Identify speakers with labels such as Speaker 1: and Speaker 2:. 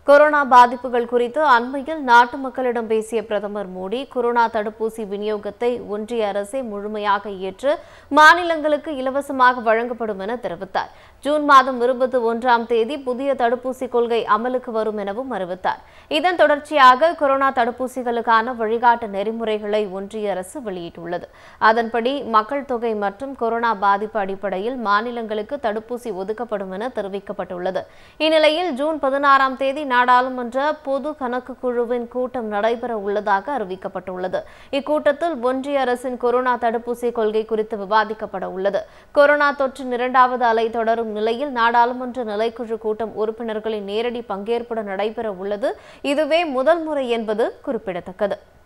Speaker 1: corona பாதிப்புகள் குறித்து அண்மையில் நாட்டு மக்களிடம் பேசிய பிரதமர் மோடி கொரோனா தடுப்பூசி விநியோகத்தை ஒன்றிய அரசே முழுமையாக ஏற்று மாநிலங்களுக்கு இலவசமாக வழங்கப்படும் என தெரிவித்தார் ஜூன் மாதம் இருபத்தி ஒன்றாம் தேதி புதிய தடுப்பூசி கொள்கை அமலுக்கு வரும் எனவும் அறிவித்தார் இதன் தொடர்ச்சியாக கொரோனா தடுப்பூசிகளுக்கான வழிகாட்டு நெறிமுறைகளை ஒன்றிய அரசு வெளியிட்டுள்ளது அதன்படி மக்கள் தொகை மற்றும் கொரோனா பாதிப்பு அடிப்படையில் மாநிலங்களுக்கு தடுப்பூசி ஒதுக்கப்படும் என தெரிவிக்கப்பட்டுள்ளது இந்நிலையில் ஜூன் பதினாறாம் தேதி நாடாளுமன்ற பொது கணக்கு குழுவின் கூட்டம் நடைபெற உள்ளதாக அறிவிக்கப்பட்டுள்ளது இக்கூட்டத்தில் ஒன்றிய அரசின் கொரோனா தடுப்பூசி கொள்கை குறித்து விவாதிக்கப்பட உள்ளது கொரோனா தொற்றின் இரண்டாவது அலை தொடரும் நிலையில் நாடாளுமன்ற நிலைக்குழு கூட்டம் உறுப்பினர்களின் நேரடி பங்கேற்புடன் நடைபெற உள்ளது இதுவே முதல் முறை என்பது குறிப்பிடத்தக்கது